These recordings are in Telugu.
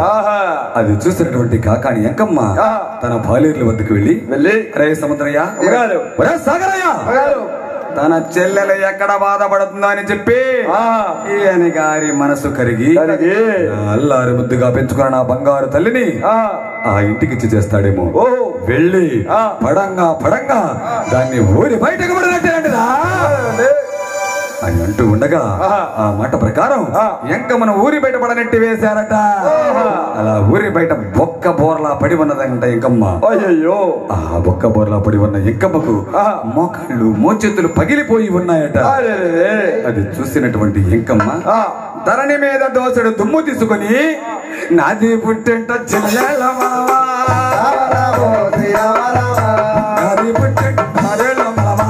ఆహా అది చూసినటువంటి కాకాని ఎంకమ్మ ఆ. తన బాలేర్ల వద్దకు వెళ్ళి వెళ్ళి రే సముద్రయ్య అమ్మగారు. ఒరే సాగరయ్య అమ్మగారు. తన చెల్లెలు ఎక్కడ బాధపడుతుందో అని చెప్పి ఆహా. ఈయన గారి మనసు కరిగి కరిగి. నా అల్లారు ముద్దుగా పెంచుకున్న నా బంగారు తల్లిని ఆ, ఆ ఇంటికి ఇచ్చి చేస్తాడేమో ఓహో. వెళ్ళి ఆ. పడంగా పడంగా దాన్ని ఊరి బయటకు పడినట్టేనండిరా అని అంటూ ఉండగా ఆహా. ఆ మాట ప్రకారం ఆ. ఎంకమ్మను ఊరి బయట పడనెట్టి వేశారట ఆహా. అలా ఊరి బయట బొక్క బోర్లా పడి ఉన్నదంట ఎంకమ్మ అయ్యయ్యో ఆ బొక్క బోర్లా పడి ఉన్న ఎంకమ్మకు ఆహా. మోకాళ్ళు మోచేతులు పగిలిపోయి ఉన్నాయట అరెరెరె. అది చూసినటువంటి ఎంకమ్మ ఆ, ధరణి మీద దోసడు దుమ్ము తీసుకుని నాది పుట్టింట చెల్లెల మావా. నాది పుట్టింట మరేళ్ళ మావా.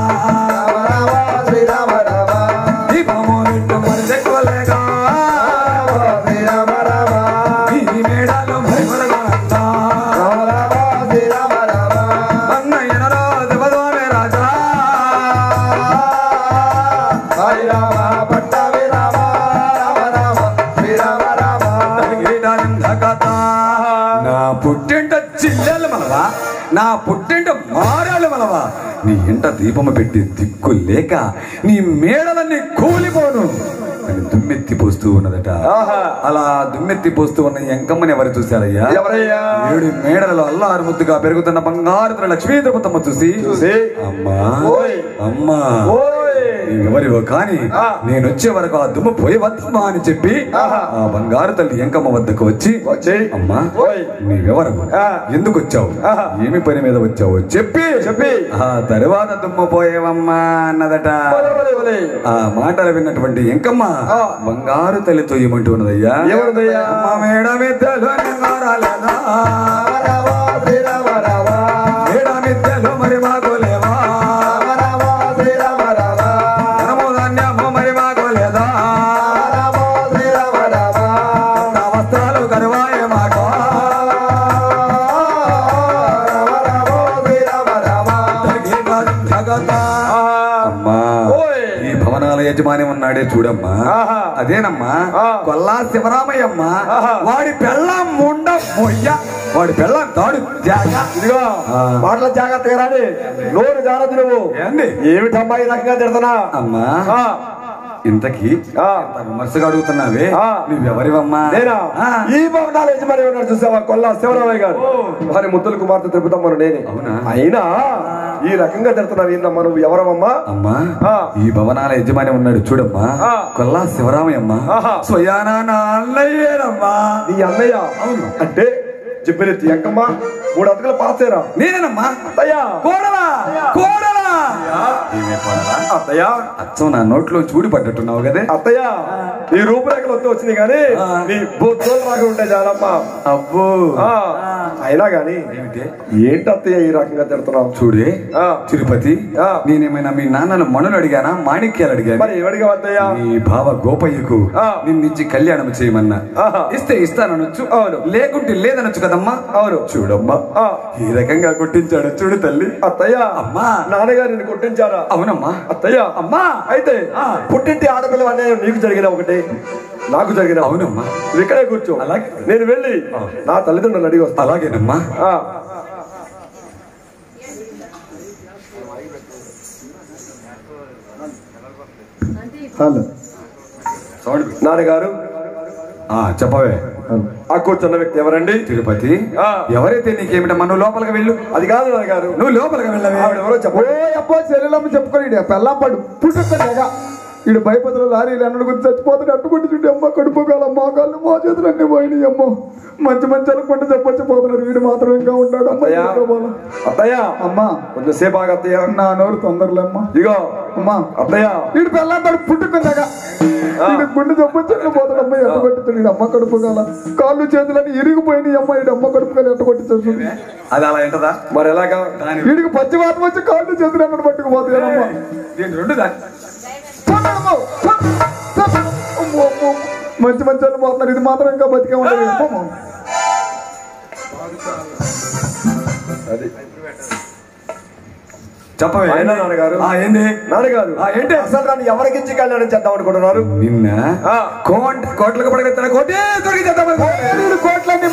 దీపము పెట్టు మరిదెక్కువలేగా. ఈ మేడాలు మరిమరగలంతా. అన్నయ్యనలో దేవదోమే రాజా. తగిలిడందగత. నా పుట్టింట చిల్లెలు మనవా నా పుట్టింట మారాలు మనవా నీ ఇంట దీపము పెట్టి దిక్కు లేక నీ మేడలన్నీ కూలిపోను అని దుమ్మెత్తి పోస్తూ ఉన్నదట ఆహా. అలా దుమ్మెత్తి పోస్తూ ఉన్న ఈ ఎంకమ్మని ఎవరు చూశారయ్యా ఎవరయ్యా ఏడు మేడలలో అల్లారు ముద్దుగా పెరుగుతున్న బంగారు తల లక్ష్మీ ద్రౌపదమ్మ చూసి చూసి, అమ్మా ఓయ్. అమ్మా ఓయ్ ఎవరివో కాని ఆ. నేను వచ్చే వరకు ఆ దుమ్ము పోయి వద్దమ్మా అని చెప్పి ఆహా. ఆ బంగారు తల్లి ఎంకమ్మ వద్దకు వచ్చి వచ్చి, అమ్మా ఓయ్. నీవెవరము ఆ. ఎందుకు వచ్చావు ఆహా. ఏమి పని మీద వచ్చావు చెప్పి చెప్పి. ఆ తరువాత దుమ్ము పోయేవమ్మా అన్నదట వలే, వలే, వలే. ఆ మాటలు విన్నటువంటి ఎంకమ్మ ఆ. బంగారు తల్లితో ఏమంటూ ఉన్నదయ్యా ఏమన్నదయ్యా? అమ్మ మేడమిద్దలు నెంగారాలేదా? మేడమిద్దలు మరి మాకు లేవా ధనము ధాన్యము మరి మాకు లేదా నా వస్త్రాలు కరువాయే మాకు జగత అమ్మా ఓయ్. ఈ భవనాల యజమాని ఉన్నాడే చూడమ్మా ఆహా. అదేనమ్మా ఆ. కొల్లా శివరామయ్యమ్మ ఆహా. వాడి పెళ్ళం ముండ మొయ్య వాడి పెళ్ళం తాడు జాగ ఇదిగో ఆ. మాటల జాగ్రత్తగా రాని నోరు జాగ్రత్త నువ్వు ఏంది ఏమిటమ్మా ఈ రకంగా తిడుతున్నా అమ్మా ఆ, ఇంతకీ ఆ. ఇంత విమర్శగా అడుగుతున్నావే ఆ. నువ్వెవరివమ్మా నేనా ఆ. ఈ భవనాల యజమాని ఉన్నాడు చూసావా కొల్లా శివరామయ్య గారు వారి ముద్దుల కుమార్తె తిరుపతమ్మను నేనే అవునా? అయినా ఈ రకంగా తిడుతున్నావు ఏందమ్మా నువ్వు ఎవరమ్మా అమ్మా ఆ. ఈ భవనాల యజమాని ఉన్నాడు చూడమ్మా ఆ. కొల్లా శివరామయ్యమ్మ ఆహా. స్వయానా నా అన్నయ్యేనమ్మా నీ అన్నయ్య అవును. అంటే చెప్పినెత్తి ఎంకమ్మా మూడు అతకలు పాస్ చేయరా నేనేనమ్మా అయ్యా కోడలా కోడలా ఏమే కోడలా అత్తయ్య అచ్చం నా నోట్లో చూడి పడ్డట్టున్నావు కదే అత్తయ్య నీ రూపురేఖలు వస్తే వచ్చినాయి కానీ ఆ. నీ బొత్తులు రాక ఉంటాయి జానమ్మా అబ్బో ఆ, అయినా గాని ఏమిటి ఏంటి అత్తయ్య ఈ రకంగా తిడుతున్నావు చూడే ఆ. తిరుపతి ఆ. నేనేమైనా మీ నాన్నను మనులు అడిగానా మాణిక్యాలు అడిగాను మరి ఎవడిగా అత్తయ్య నీ బావ గోపయ్యకు ఆ. నిన్నిచ్చి కళ్యాణం చేయమన్నా ఆహా. ఇస్తే ఇస్తానొచ్చు అవును. లేకుంటే లేదనొచ్చు కదమ్మా అవును. చూడమ్మా ఆ. ఈ రకంగా కొట్టించాడు చూడు తల్లి అత్తయ్య అమ్మా. నాన్నగారు నిన్ను కొట్టించారా అవునమ్మా అత్తయ్య అమ్మా అయితే ఆ. పుట్టింటి ఆడపిల్ల అనే నీకు జరిగిన ఒకటి నాకు జరిగిన అవునమ్మా నువ్వు ఇక్కడే కూర్చో అలాగే. నేను వెళ్ళి నా తల్లిదండ్రులను అడిగి వస్తా అలాగేనమ్మా ఆ. హలో సౌండ్ నాన్నగారు ఆ చెప్పవే ఆ కూర్చున్న వ్యక్తి ఎవరండి తిరుపతి ఆ. ఎవరైతే నీకేమిటమ్మా నువ్వు లోపలికి వెళ్ళు అది కాదు నాన్నగారు నువ్వు లోపలికి వెళ్ళవే ఆవిడెవరో ఓ చెప్పండి అప్పో చెల్లెలమ్మ చెప్పుకొని పెళ్ళం పడు పుట్టుక ఇడు భయపతులు లారీలు అన్నడు గురించి చచ్చిపోతాడు అట్టుకుంటు చూడు అమ్మ కడుపు కాలం మోకాళ్ళు మో చేతులు అన్ని పోయినాయి అమ్మో మంచి మంచి అనుకుంటే చెప్పొచ్చిపోతున్నాడు వీడు మాత్రం ఇంకా ఉంటాడు అమ్మ అత్తయ్య ఇంకా పోలా. అత్తయ్య అమ్మా కొంచెం సేపు ఆగు అత్తయ్య నా నోరు తొందరలే అమ్మా ఇగో అమ్మా అత్తయ్య వీడు పెళ్ళం పడు పుట్టుకుందాగా వీడు గుండె చెప్పొచ్చి పోతాడు అమ్మ ఎట్ట కొట్టించాడు వీడు అమ్మ కడుపు కాల కాళ్ళు చేతులన్నీ ఇరిగిపోయినాయి అమ్మ వీడు అమ్మ కడుపు కాల ఎట్ట కొట్టించాడు అది అలా ఏంటదా మరి ఎలాగా దాని వీడికి పచ్చివాత వచ్చి కాళ్ళు చేతులు అన్నట్టు పట్టుకుపోతాయి అమ్మ దీని రెండు దాని అమ్మో, అమ్మో, అమ్మో. మంచి మంచి వాళ్ళు పోతున్నారు ఇది మాత్రం ఇంకా బతికే ఉండదు అమ్మో. అది చెప్పవే అయినా నాన్నగారు. ఆ, ఏంది నాన్నగారు ఆ, ఏంటి? అసలు నన్ను ఎవరికించి కళ్యాణం చేద్దాం అనుకుంటున్నారు నిన్న ఆ. కోట్ కోట్లకు పడగెత్తాను కోటే దొరికి చేద్దాం వీడు కోట్లన్నీ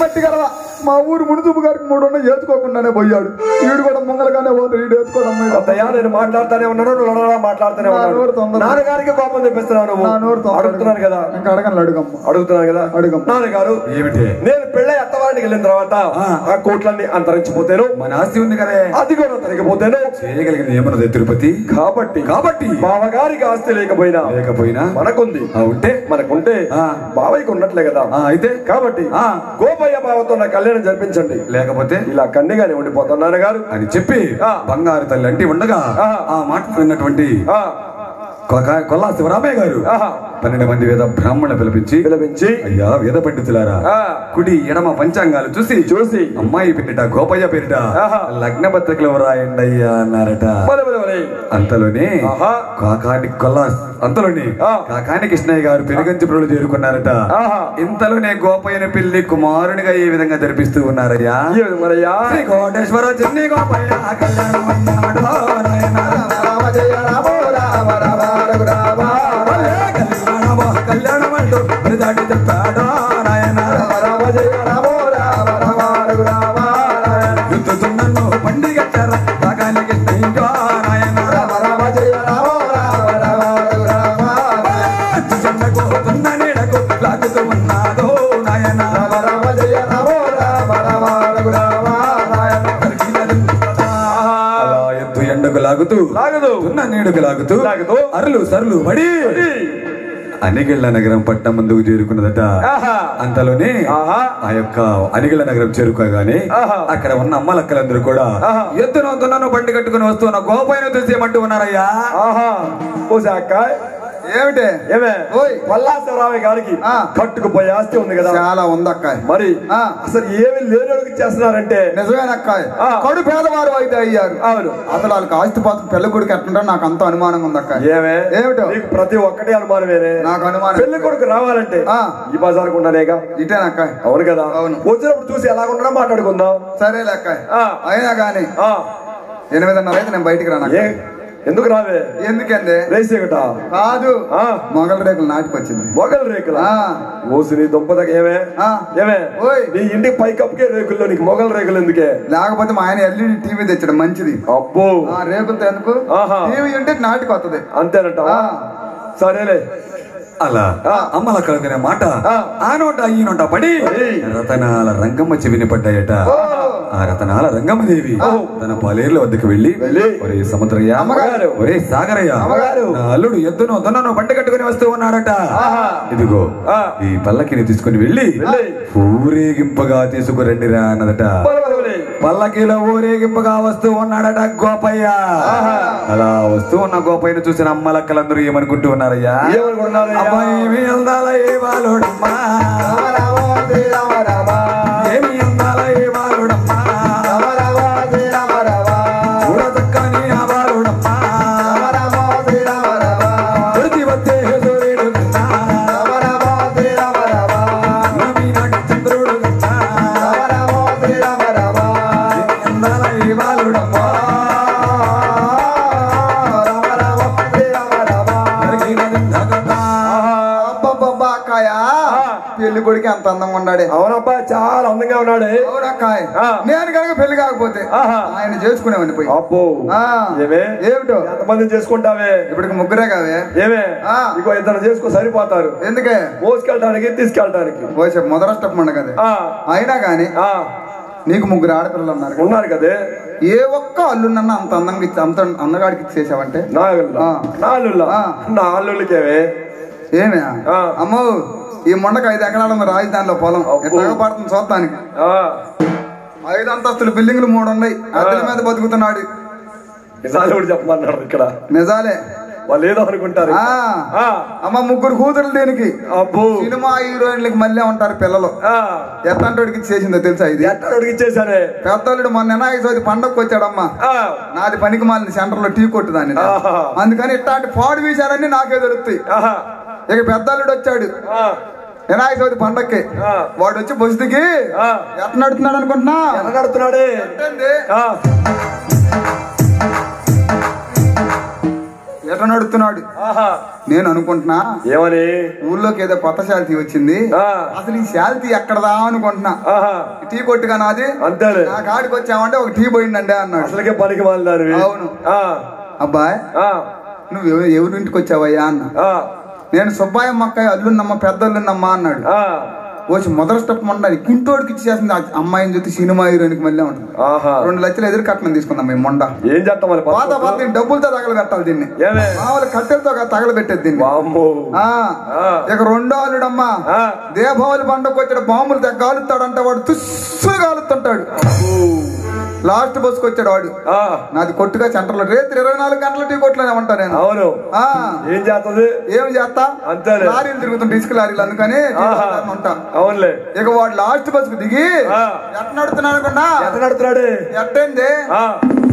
మా ఊరు మునుసుపు గారికి మూడు ఉన్న ఏచుకోకుండానే పోయాడు ఈడు కూడా ముంగలగానే పోతాడు ఈడు ఏచుకోవడం మీద. అత్తయ్య నేను మాట్లాడుతానే ఉన్నాను నువ్వు లడలడా మాట్లాడుతూనే నా నోరు ఉన్నాను తొందర. నాన్నగారికి కోపం తెప్పిస్తున్నావు నువ్వు నా నోరు తొందర. అడుగుతున్నాను కదా ఇంకా అడగను అడుగమ్మ అడుగుతున్నాను కదా అడుగమ్మ. నాన్నగారు ఏమిటి నేను పెళ్ళై అత్తవారికి వెళ్ళిన తర్వాత ఆ. ఆ కోట్లన్నీ అంతరించిపోతేను మన ఆస్తి ఉంది కదే అది కూడా తరిగిపోతేను చేయగలిగింది ఏమన్నది తిరుపతి కాబట్టి కాబట్టి బావగారికి ఆస్తి లేకపోయినా లేకపోయినా మనకుంది ఆ, ఉంటే మనకుంటే ఆ. బావయ్యకు ఉన్నట్లే కదా ఆ, అయితే కాబట్టి ఆ. గోపయ్య బావతో నా కళ్యాణం జరిపించండి లేకపోతే ఇలా కన్నిగానే ఉండిపోతాను నాన్నగారు అని చెప్పి ఆ. బంగారు తల్లి అంటే ఉండగా ఆ. ఆ మాట విన్నటువంటి ఆ, కొక- కొల్లా శివరామయ్య గారు ఆహా. పన్నెండు మంది వేద బ్రాహ్మణ పిలిపించి పిలిపించి అయ్యా వేద పండితులారా ఆ. కుడి ఎడమ పంచాంగాలు చూసి చూసి అమ్మాయి పేరిట గోపయ్య పేరిట ఆహా. లగ్న పత్రికలు రాయండి అయ్యా అన్నారట బలే, బలే, బలే. అంతలోనే ఆహా. కాకాని కొల్లా అంతలోనే ఆ. కాకాని కృష్ణయ్య గారు పెనుగంచిపురులు చేరుకున్నారట ఆహా. ఇంతలోనే గోపయ్యని పెళ్లి కుమారునిగా ఏ విధంగా జరిపిస్తూ ఉన్నారయ్యా ఈ విధంగా మరయ్యా శ్రీ కోటేశ్వర చెన్ని గోపయ్య కళ్యాణం అన్నాడు నాయనా. రామ జయ రామ రామ రామ రఘురామ కళ్యాణమో కళ్యాణం అంటూ ప్రజాటి చెప్పాడు నాయన రామ రామ జయ రామ రామ రామ రఘురామ యుద్ధుతున్నను పండిగచ్చార రాగానికి స్నేహితుడా నాయన రామ రామ జయ రామ రామ రామ రఘురామ చెండకు తున్న నీడకు లాగుతూ ఉన్నాదో నాయన రామ రామ జయ రామ రామ రామ రఘురామ అలా ఎద్దు ఎండకు లాగుతూ లాగదు తున్న నీడకు లాగుతూ లాగుతూ అరులు సరులు పడి అనిగిళ్ళ నగరం పట్టణం ముందుకు చేరుకున్నదట ఆహా. అంతలోనే ఆహా. ఆ యొక్క అనిగిళ్ళ నగరం చేరుకోగానే ఆహా. అక్కడ ఉన్న అమ్మలక్కలందరూ కూడా ఆహా. ఎద్దును దున్నను బండి కట్టుకుని వస్తున్న గోపైన చూసేయమంటూ ఉన్నారయ్యా ఆహా ఓసే అక్క ఏమిటి ఏమే ఓయ్. వల్లాసరావు గారికి ఆ. కట్టుకుపోయే ఆస్తి ఉంది కదా చాలా ఉందక్క మరి ఆ. అసలు ఏమి లేని చేస్తున్నారంటే నిజమేనక్క ఆ. కడు పేదవారు అయితే అయ్యారు అవును అసలు వాళ్ళకి ఆస్తి పాత్ర పెళ్లి కొడుకు ఎట్లుంటే నాకు అంత అనుమానంగా ఉందక్క ఏమే ఏమిటో? నీకు ప్రతి ఒక్కటి అనుమానమేనే నాకు అనుమానం. పెళ్లి కొడుకు రావాలంటే ఆ. ఈ బజార్కు ఉండనేగా ఇటేనక్క అవును కదా అవును. వచ్చినప్పుడు చూసి ఎలా ఉండడం మాట్లాడుకుందాం సరే లెక్క ఆ. అయినా గాని ఆ ఎనిమిదిన్నర అయితే నేను బయటికి రాను ఏ ఎందుకు రావే ఎందుకండి రేసి ఒకట కాదు ఆ. మొగల రేకులు నాటికొచ్చింది మొగల్ రేకుల ఆ. ఓసి నీ దుంపదకి ఏమే ఆ. ఏమే ఓయ్. నీ ఇంటి పైకప్పుకే రేకుల్లో నీకు మొగల్ రేకులు ఎందుకే లేకపోతే మా ఆయన ఎల్ఈడి టీవీ తెచ్చడం మంచిది అబ్బో ఆ రేకులతో ఎందుకు ఆహా. టీవీ ఉంటే నాటికి వస్తుంది అంతేనంట ఆ. సరేలే అలా ఆ. అమ్మల కలుగునే మాట ఆ. ఆ నోట ఈ నోట పడి ఏయ్. రతనాల రంగమ్మ చెవిని పడ్డాయట ఓ. ఆ రతనాల రంగమ్మదేవి ఓ. తన పాలేర్ల వద్దకు వెళ్ళి వెళ్ళి. ఒరే సముద్రయ్య అమ్మగారు. ఒరే సాగరయ్య అమ్మగారు. నా అల్లుడు ఎద్దును దొన్నను బండి కట్టుకుని వస్తూ ఉన్నాడట ఆహా. ఇదిగో ఆ. ఈ పల్లకిని తీసుకుని వెళ్ళి వెళ్ళి. ఊరేగింపగా తీసుకురండిరా అన్నదట బల బల బలే. పల్లకిలో ఊరేగింపుగా వస్తూ ఉన్నాడట గోపయ్య ఆహా. అలా వస్తూ ఉన్న గోపయ్యను చూసిన అమ్మలక్కలందరూ ఏమనుకుంటూ ఉన్నారయ్యా ఏమనుకుంటున్నారయ్యా? అబ్బాయి ఏమి అందాల ఏ బాలుడమ్మా రామ రామ శ్రీరామ రామ ఏమి అందాల ఏ బాలుడమ్మా రామ రామ శ్రీరామ రామ చూడ చక్కని ఆ బాలుడమ్మా రామ రామ శ్రీరామ రామ ప్రతి వచ్చే సూర్యుడు కన్నా రామ రామ శ్రీరామ రామ నవీనాటి చంద్రుడు కన్నా రామ రామ శ్రీరామ రామ ఏమి అందాల ఏ బాలుడమ్మా రామ రామ శ్రీరామ రామ జరిగినది జగతా. అబ్బబ్బబ్బా అక్కాయ పెళ్లి కొడుకు ఎంత అందంగా ఉన్నాడే అవునబ్బా చాలా అందంగా ఉన్నాడే అవునక్కాయ్ ఆ. నేను కనుక పెళ్లి కాకపోతే ఆహా. ఆయన చేసుకునేవాడిని పోయి అబ్బో ఆ. ఏమే ఏమిటో ఎంతమంది చేసుకుంటావే ఇప్పటికి ముగ్గురే కావే ఏమే ఆ. ఇంకో ఇద్దరు చేసుకో సరిపోతారు ఎందుకే మోసుకెళ్ళడానికి తీసుకెళ్ళడానికి పోసే మొదల స్టెప్ ఉండగదే ఆ, అయినా గాని ఆ, నీకు ముగ్గురు ఆడపిల్లలు ఉన్నారు కదా. ఉన్నారు కదే ఏ ఒక్క అల్లున్నన్నా అంత అందంగా ఇచ్చి అంత అందగాడికి ఇచ్చేసావంటే నా ఆ. నా అల్లుళ్ళ ఆ. నా అల్లుళ్ళకేమే ఏమే ఆ. అమ్మో ఈ మొండకు ఐదు ఎకరాల ఉంది రాజధానిలో పొలం అబ్బో. ఎట్లాగా పడుతుంది చూస్తానికి ఆ, ఐదు అంతస్తులు బిల్డింగ్లు మూడు ఉన్నాయి అద్దెల మీద బతుకుతున్నాడు నిజాలు కూడా చెప్పమన్నారు ఇక్కడ నిజాలే వాళ్ళు ఏదో అనుకుంటారు ఆ ఆ, అమ్మ ముగ్గురు కూతురు దీనికి అబ్బో సినిమా హీరోయిన్లకి మళ్ళీ ఉంటారు పిల్లలు ఆ, ఎట్లాంటి చేసిందో తెలుసా ఇది ఎట్ట అడిగిచ్చేసానే పెద్దోళ్ళుడు మొన్న వినాయక చవితి పండగకి వచ్చాడమ్మా ఆ, నాది పనికి మాలిన సెంటర్ లో టీ కొట్టు దాన్ని ఆహా. అందుకని ఇట్లాంటి పాడు విషయాలన్నీ నాకే దొరుకుతాయి ఆహా, ఇక పెద్దల్లుడు వచ్చాడు ఆ, వినాయక చవితి పండక్కి ఆ. వాడు వచ్చి బస్సు దిగి ఆ. ఎట్లా నడుతున్నాడు అనుకుంటున్నా ఎలా నడుతున్నాడే ఏంది? ఆ, ఎట నడుస్తున్నాడు ఆహా నేను అనుకుంటున్నా ఏమని ఊళ్ళోకి ఏదో కొత్త శాల్తీ వచ్చింది ఆ. అసలు ఈ శాల్తీ ఎక్కడదా అనుకుంటున్నా ఆహా టీ కొట్టుగా నాది అంతేలే నా కాడికి వచ్చామంటే ఒక టీ పోయిందండి అన్నాడు అసలుకే పనికి మాలినారు అవును. అబ్బాయ్ నువ్వు ఎవ- ఎవరి ఇంటికి వచ్చావయ్యా అన్న నేను సుబ్బాయమ్మ అక్కయ్య అల్లున్నమ్మ పెద్ద అల్లున్నమ్మ అన్నాడు వచ్చి మొదటి స్టెప్ మొన్న కుంటోడికి ఇచ్చేసింది ఆ అమ్మాయిని చూసి సినిమా హీరోయిన్కి మళ్ళీ ఉంటుంది ఆహా రెండు లక్షలు ఎదురు కట్నం తీసుకుందాం మేము మొండ ఏం చేస్తాం మరి పాత పాత దీన్ని డబ్బులతో తగలబెట్టాలి దీన్ని ఏమే మామూలు కట్టెలతో కాదు తగలబెట్టేది దీన్ని వామ్మో ఆ, ఆ. ఇక రెండో అల్లుడమ్మా ఆ. దీపావళి పండుగ వచ్చాడు బాంబులు తెగ కాలుతాడంట వాడు తుస్సు కాలుతుంటాడు లాస్ట్ బస్కి వచ్చాడు వాడు ఆ, నాది కొట్టుగా సెంటర్లో రేత్రి ఇరవై నాలుగు గంటల టీ కొట్లోనే ఉంటా నేను అవును ఆ ఏం చేస్తుంది ఏం చేస్తా అంతేలే. లారీలు తిరుగుతుంటే ఇసుక లారీలు అందుకని టీ ఆహా. కొట్లోనే ఉంటా అవునులే ఇక వాడు లాస్ట్ బస్కు దిగి ఆ. ఎట్ట నడుతున్నాడు అనుకున్నా ఎంత నడుతున్నాడు ఎట్టేంది ఆ,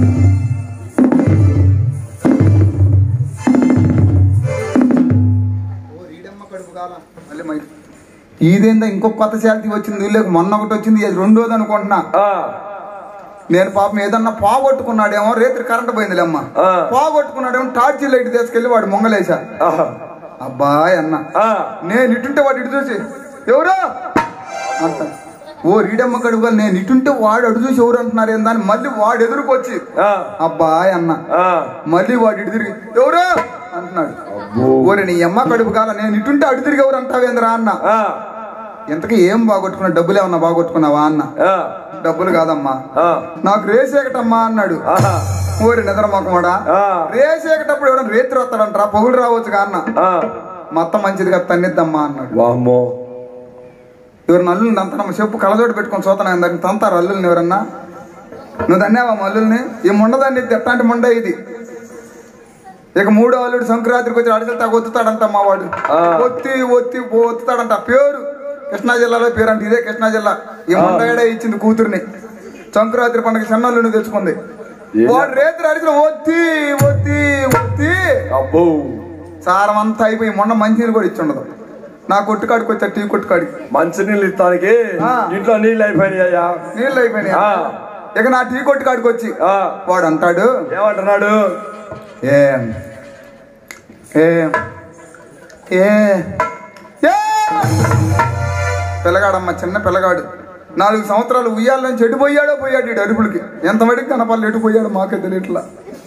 మళ్ళీ మైక్. ఇదేందా ఇంకొక కొత్త శాలరీ వచ్చింది వీళ్ళకి మొన్న ఒకటి వచ్చింది ఇది రెండోది అనుకుంటున్నా ఆ, నేను పాపం ఏదన్నా పోగొట్టుకున్నాడేమో రేత్రి కరెంట్ పోయిందిలే అమ్మ ఆ. పోగొట్టుకున్నాడేమో టార్చి లైట్ తీసుకెళ్లి వాడు మొంగలేసా ఆహా, అబ్బాయ్ అన్న ఆ, నేను ఇటుంటే వాడు ఇటు చూసి ఎవరు అంట ఓ రీడమ్మ కడుగులు నేను ఇటుంటే వాడు అటు చూసి ఎవరు అంటున్నారు ఏందని మళ్ళీ వాడు ఎదురుకొచ్చి ఆ, అబ్బాయ్ అన్న ఆ, మళ్ళీ వాడు ఇటు తిరిగి ఎవరు అంటున్నాడు ఓరే నీ అమ్మ కడుపు కాల నేను ఇటుంటే అటు తిరిగి ఎవరు అంటావేంద్రా అన్న ఆ, ఇంతకీ ఏం బాగొట్టుకున్నా డబ్బులు ఏమన్నా బాగొట్టుకున్నావా అన్న ఆ, డబ్బులు కాదమ్మా ఆ, నాకు రేస్ ఎక్కటమ్మా అన్నాడు ఆహా, ఊరి నిద్ర మొక్కమాడా ఆ, రేస్ ఎక్కటప్పుడు ఎవరైనా రేత్రి వస్తాడంటారా పొగుడు రావచ్చు అన్న ఆ, మొత్తం మంచిదిగా తన్నిద్దమ్మా అన్నాడు వామ్మో ఎవరు నల్లుని తంతానమ్మ చెప్పు కలజోడు పెట్టుకొని చూతాను ఇందాక తంతారు అల్లుల్ని ఎవరన్నా నువ్వు తన్నావా అల్లుల్ని ఈ ముండదాన్ని ఎట్లాంటి ముండ ఇది ఇక మూడో అల్లుడు సంక్రాంతికి వచ్చి అడిగితే తగ్గ ఒత్తుతాడంట మా వాడు ఆ. ఒత్తి ఒత్తి ఒత్తుతాడంట పేరు కృష్ణా జిల్లాలో పేరు అంటే ఇదే కృష్ణా జిల్లా ఈ ముండగడే ఇచ్చింది కూతుర్ని సంక్రాంతి పండుగ చిన్నల్లుని తెచ్చుకుంది ఏ- వాడు రేత్రి అడిగిన ఒత్తి ఒత్తి ఒత్తి అబ్బో సారం అంతా అయిపోయి మొన్న మంచినీళ్ళు కూడా ఇచ్చి ఉండదు నా కొట్టుకాడికి వచ్చా టీ కొట్టుకాడికి మంచి నీళ్ళు ఇస్తానికి ఆ. ఇంట్లో నీళ్ళు అయిపోయినాయ్యా నీళ్ళు అయిపోయినాయి ఆ. ఇక నా టీ కొట్టు కాడికి వచ్చి ఆ, వాడు అంటాడు ఏమంటున్నాడు ఏం ఏం ఏ ఏ పిల్లగాడమ్మ చిన్న పిల్లగాడు నాలుగు సంవత్సరాలు ఉయ్యాల నుంచి ఎటు పోయాడో పోయాడు ఈ అరుపులకి ఎంత మడికి కనపాలి ఎటు పోయాడు మాకే తెలియట్లా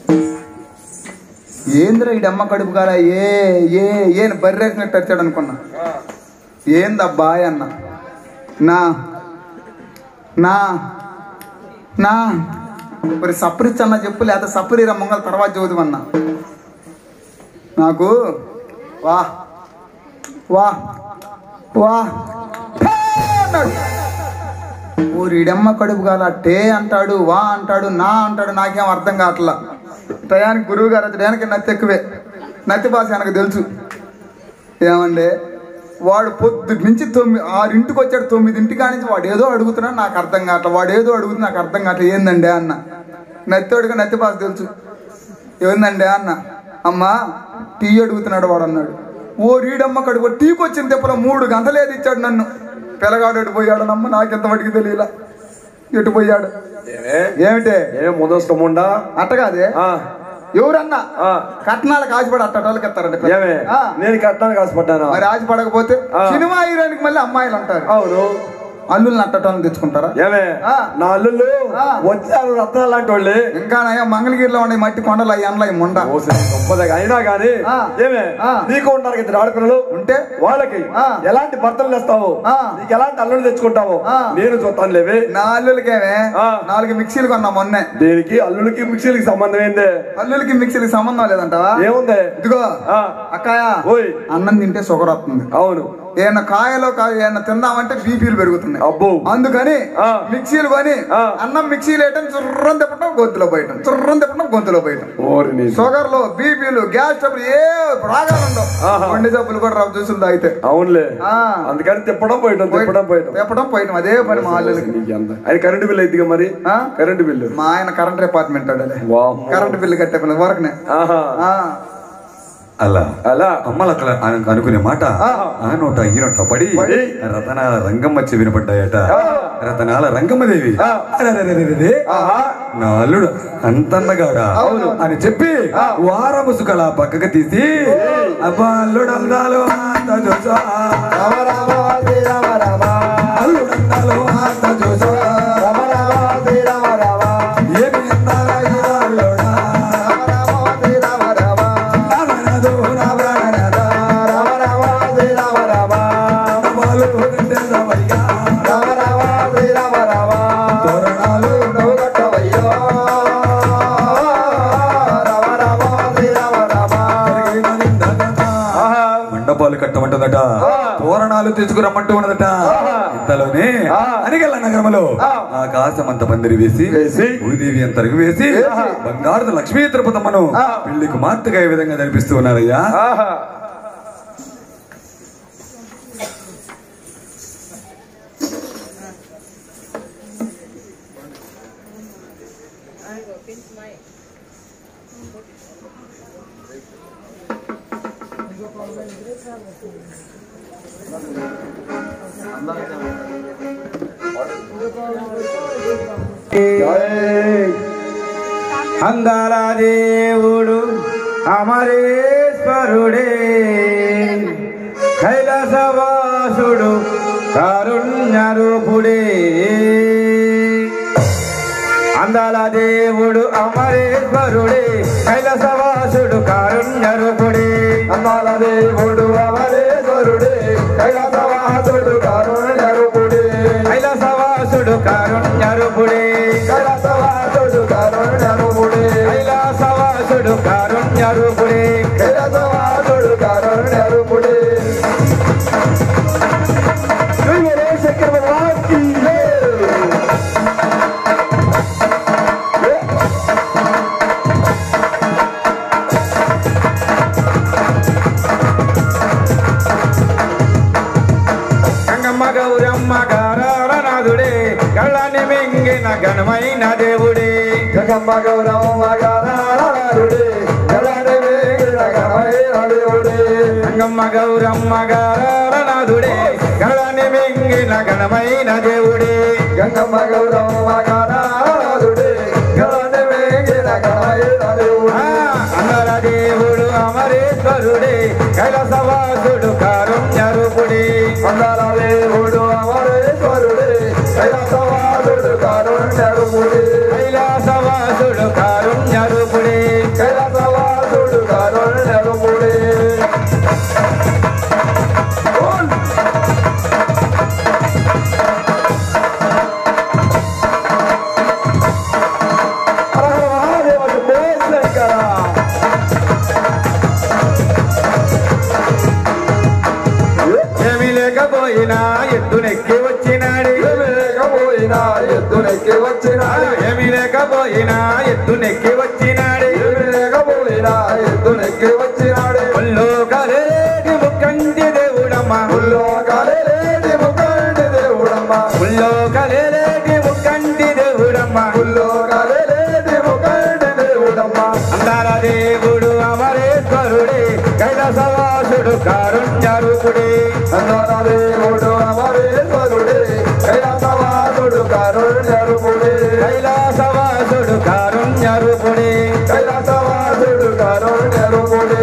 ఏందిరా ఈ అమ్మ కడుపు కారా ఏ ఏ ఏని బర్రేసినట్టు వచ్చాడు అనుకున్నా ఏందబ్బా అన్న నా నా నా మరి సపరిచ్ అన్న చెప్పు లేదా సపరి రమ్మంగల్ తర్వాత చదువుమన్నా నాకు వా వా వా హే అన్నాడు ఊరిడమ్మ కడుపు గాల టే అంటాడు వా అంటాడు నా అంటాడు నాకేం అర్థం కావట్లా టయానికి గురువు గారు టయానికి నత్తి ఎక్కువే నత్తి భాష ఆయనకు తెలుసు ఏమండే వాడు పొద్దుటి నుంచి తొమ్మిది ఆరింటికి వచ్చాడు తొమ్మిదింటికి నుంచి వాడు ఏదో అడుగుతున్నాడు నాకు అర్థం కావట్లేదు వాడు ఏదో అడుగుతున్నా నాకు అర్థం కావట్లేదు ఏందండి అన్న నత్తోడిగా నత్తి భాష తెలుసు ఏందండి అన్న అమ్మా టీ అడుగుతున్నాడు వాడు అన్నాడు ఓ రీడమ్మ కడుపు టీకి వచ్చిన తెప్పలో మూడు గంటలేది ఇచ్చాడు నన్ను పిల్లగాడు ఎటు పోయాడు నమ్మ నాకెంత మటుకు తెలియలా ఎటు పోయాడు ఏమే ఏమిటే ఏమే ముదోసుకోముండా అట్టగాదే ఆ, ఎవరన్నా ఆ, కట్నాలకు ఆశపడి అట్టడానికి ఎత్తారండి ఏమే ఆ. నేను కట్టడానికి ఆశపడ్డాను మరి ఆశపడకపోతే ఆ. సినిమా హీరోయిన్కి మళ్ళీ అమ్మాయిలు అంటారు అవును అల్లుల్ని అట్టడానికి తెచ్చుకుంటారా ఏమే ఆ. నా అల్లుళ్ళు ఆ. వచ్చారు రత్నాలు లాంటి వాళ్ళే ఇంకా నయం మంగళగిరిలో ఉండే మట్టి కొండలు అయ్యి అందులో ముండ ఓసి గొప్పదిగా అయినా కానీ ఆ. ఏమే ఆ. నీకు ఉంటారు ఇద్దరు ఆడపిల్లలు ఉంటే వాళ్ళకి ఆ. ఎలాంటి భర్తలు తెస్తావు ఆ. నీకు ఎలాంటి అల్లుళ్ళు తెచ్చుకుంటావు ఆ. నేను చూస్తాను లేవే నా అల్లులకేమే ఆ. నాలుగు మిక్సీలు కొన్నా మొన్నే దీనికి అల్లుడికి మిక్సీలకి సంబంధం ఏంది అల్లులకి మిక్సీలకి సంబంధం లేదంటావా ఏముంది ఇదిగో ఆ. అక్కాయ ఓయ్ అన్నం తింటే షుగర్ వస్తుంది అవును ఏమన్నా కాయలో కాయ ఏమన్నా తిందామంటే బీపీలు పెరుగుతున్నాయి అబ్బో అందుకని ఆ. మిక్సీలు కొని ఆ. అన్నం మిక్సీలు వేయటం చుర్రం తిప్పటం గొంతులో పోయటం చుర్రం తిప్పటం గొంతులో పోయటం ఓరి నీ షుగర్ లో బీపీలు గ్యాస్ ట్రబుల్ ఏ రాగాలు ఉండవు ఆహా. గుండె జబ్బులు కూడా రవ్వ జ్యూసులు తాగితే అవునులే ఆ. అందుకని తిప్పడం పోయటం తిప్పడం పోయటం తిప్పడం పోయటం అదే పని మా అల్లులకి నీకు ఎంత అది కరెంటు బిల్లు అయిద్దిగా మరి ఆ? కరెంటు బిల్లు మా ఆయన కరెంట్ డిపార్ట్మెంట్ అడలే వామ్మో. కరెంట్ బిల్లు కట్టే పని వరకునే ఆహా ఆ. అలా అలా అమ్మలక్కల అను- అనుకునే మాట ఆహా. ఆ నోట ఈ నోట పడి పడి. రతనాల రంగమ్మ చెవి వినపడ్డాయట ఆహా. రతనాల రంగమ్మ దేవి ఆ. అరెరెరెరెరెరె. ఆహా నా అల్లుడు అంతందగాడా అవును. అని చెప్పి ఆ. వార ముసుకల పక్కకు తీసి అబ్బా అల్లుడు అందాలు అంత చూసా రామ రామ శ్రీరామ రామ అల్లుడు అందాలు అంత చూసా రామ రామ శ్రీరామ రామ ఏమి అందాల ఈ అల్లుడా? రామ రామ శ్రీరామ రామ నారాయణదో నారాయణదా. రామ రామ శ్రీరామ రామ నవాలు గండెదవయ్యా. రామ రామ శ్రీరామ రామ తోరణాలు నువ్వు కట్టవయ్యో రామ రామ శ్రీరామ రామ ఆహా మండపాలు కట్టమంటుందట తోరణాలు తీసుకురమ్మంటూ ఉన్నదట ఇంతలోనే ఆ. అనిగల్ల నగరంలో ఆ. ఆకాశం అంత పందిరి వేసి వేసి. భూదేవి అంత అరుగు వేసి వేసి. బంగారు లక్ష్మీ తిరుపతమ్మను ఆ. పెళ్లికి మార్తగా ఈ విధంగా జరిపిస్తూ ఉన్నారయ్యా ఆహా అందాల దేవుడు అమరేశ్వరుడే కైలాసవాసుడు కారుణ్యరూపుడే అందాల దేవుడు అమరేశ్వరుడే కైలాసవాసుడు కారుణ్యరూపుడే అందాల దేవుడు అమరేశ్వరుడే కైలాసవాసుడు కారుణ్యరూపుడే కైలాసవాసుడు కారుణ్యరూపుడే కైలాసవాసుడు కారుణ్యరూపుడే కైలాసవాసుడు కారుణ్యరూపుడే కైలాసవాసుడు కారుణ్యరూపుడే శంకర భగవాన్ కీ జై. గంగమ్మ గౌరమ్మ గారారనాథుడే కళ్ళని మింగిన ఘనమైన దేవుడే జగమ్మ గౌరమ్మ గారారుడే జలాని వేగిన గణమైన దేవుడే గంగమ్మ గౌరమ్మ గారారనాథుడే కళ్ళని మింగిన ఘనమైన దేవుడే గంగమ్మ గౌరమ్మ గారారుడే జలాని వేగిన గణమైన ఆ, దేవుడే అందర దేవుడు అమరేశ్వరుడే కైలాసవాసుడు కారుణ్యరూపుడే అందాల దేవుడు అమరేశ్వరుడే కైలాసవాసుడు కారుణ్యరుముడే కైలాసవాసుడు కారుణ్యరూపుడే కైలాసవాసుడు కారుణ్యరుముడే హర హర మహాదేవ శంభో శంకర ఏమి లేకపోయినా ఎత్తునెక్కి వచ్చినాడే లేకపోయినా ఎద్దునెక్కి వచ్చినాడు ఏమి లేకపోయినా ఎత్తునెక్కి వచ్చినాడే ఏమి లేకపోయినా ఎద్దునెక్కి వచ్చినాడు ఒళ్ళో కలేటి ముక్కంటి దేవుడమ్మ ఉల్లో కాలేటి ముఖండి దేవుడమ్మ ఒళ్ళో కలేటి ముక్కంటి దేవుడమ్మ ఉల్లో కాలేటి ముఖండి దేవుడమ్మ అందాల దేవుడు అమరేశ్వరుడే కైలాసవాసుడు కారుణ్యరూపుడే అందర దేవుడు అమరేశ్వరుడే కైలాసవాసుడు కారుణ్యరుముడే కైలాసవాసుడు కారుణ్యరూపుడే కైలాసవాసుడు కారుణ్యరుముడే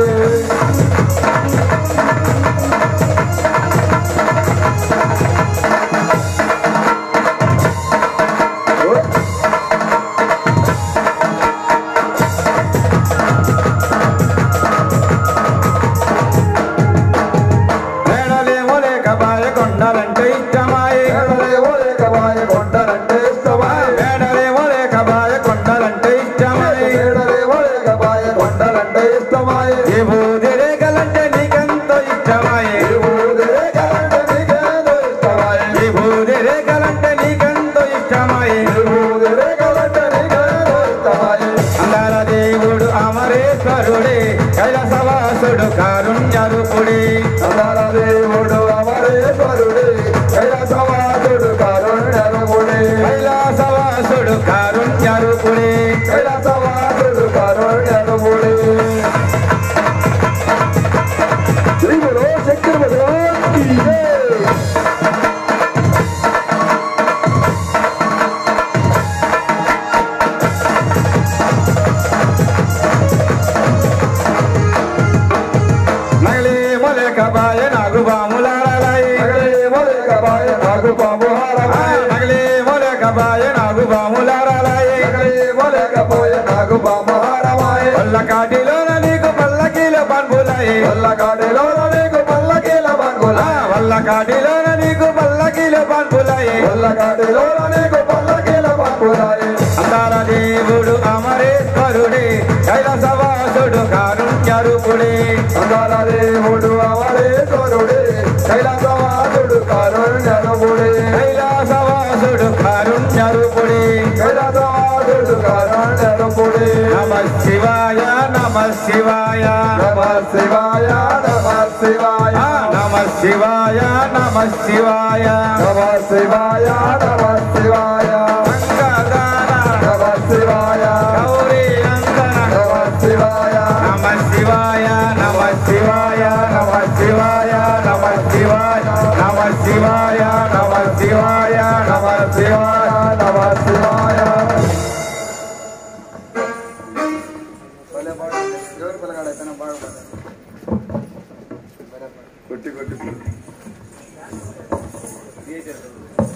లేకబాయే నాకు బాములారాయే ఏమో లేకపోయే నాకు బామహారమాయే వల్ల కాటిలోన నీకు పల్లకీల పన్పులాయే వల్ల కాటిలో నీకు పల్లకీల బంగుల వల్ల కాటిలోన నీకు పల్లకీల పన్పులాయే వల్ల కాటిలో నీకు పల్లకీల బంగులాయే అందాల దేవుడు అమరేశ్వరుడే కైలాసవాసుడు కారుణ్యరూపుడే అందాల దేవుడు అమరేశ్వరుడే కైలాసవాసుడు కారుణ్యనుడే కైలాసవాసుడు కారుణ్యరూపుడే కైలాసవాసుడు కారుణ్యనుడే నమ శివాయ నమ శివాయ నమ శివాయ నమ శివాయ ఆ, నమ శివాయ నమ శివాయ నమ శివాయ నమ శివాయ గంగాధార నమ శివాయ గౌరీ నందన నమ శివాయ నమ శివాయ నమ శివాయ నమ శివాయ నమ శివాయ నమ శివాయ నమ శివాయ నమ శివాయ నమ శివాయ కొట్టి కొట్టి